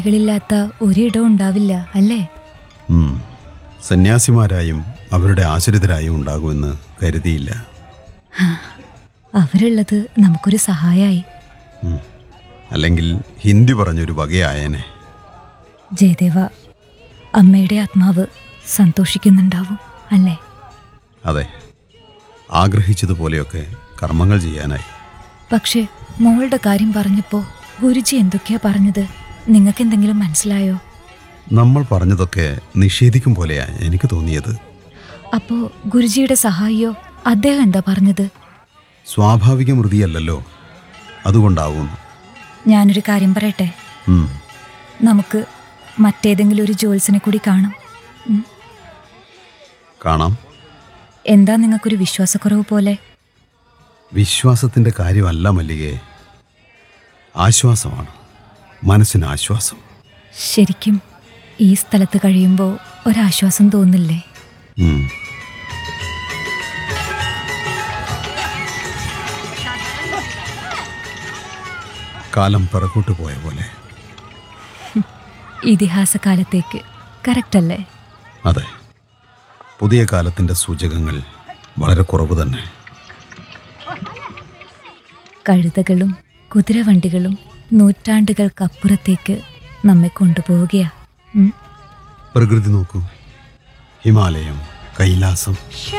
കളില്ലാത്ത ഒരിടവും ഉണ്ടാവില്ല അല്ലേ ഉം. സന്യാസിമാരായും അവരുടെ ആശ്രിതരായും ഉണ്ടാകുമെന്ന് കരുതിയില്ല അവരുള്ളത് നമുക്കൊരു സഹായായി ഉം. അല്ലെങ്കിൽ ഹിന്ദി പറഞ്ഞൊരു വകയായേനെ ജയദേവ അമ്മയുടെ ആത്മാവ് സന്തോഷിക്കുന്നുണ്ടാവും അല്ലേ അതെ ആഗ്രഹിച്ചതുപോലെയൊക്കെ കർമ്മങ്ങൾ ചെയ്യാനായി പക്ഷേ മോളുടെ കാര്യം പറഞ്ഞപ്പോ ഗുരുജി എന്തൊക്കെയാ പറഞ്ഞത് നിങ്ങൾക്ക് എന്തെങ്കിലും മനസ്സിലായോ നമ്മൾ പറഞ്ഞതൊക്കെ നിഷേധിക്കും പോലെയാ എനിക്ക് തോന്നിയത് അപ്പോ ഗുരുജിയുടെ സഹായിയോ അദ്ദേഹം എന്താ പറഞ്ഞത് സ്വാഭാവിക മൃതിയല്ലല്ലോ അതുകൊണ്ടാവും ഞാനൊരു കാര്യം പറയട്ടെ ഉം. നമുക്ക് മറ്റേതെങ്കിലും ഒരു ജോത്സിനെ കൂടി കാണാം ഉം. കാണാം എന്താ നിങ്ങൾക്കൊരു വിശ്വാസക്കുറവ് പോലെ വിശ്വാസത്തിൻ്റെ കാര്യമല്ല മല്ലികയെ ആശ്വാസമാണ് മനസ്സിന് ആശ്വാസം ശരിക്കും ഈ സ്ഥലത്ത് കഴിയുമ്പോൾ ഒരാശ്വാസം തോന്നില്ലേ ഉം. കാലം പിറകോട്ട് പോയ പോലെ ഇതിഹാസ കാലത്തേക്ക് കറക്റ്റ് അല്ലേ അതെ പുതിയ കാലത്തിൻ്റെ സൂചകങ്ങൾ വളരെ കുറവ് തന്നെ കഴുതകളും കുതിരവണ്ടികളും നൂറ്റാണ്ടുകൾക്കപ്പുറത്തേക്ക് നമ്മെ കൊണ്ടുപോവുകയാ ഉം. പ്രകൃതി നോക്കൂ ഹിമാലയം കൈലാസം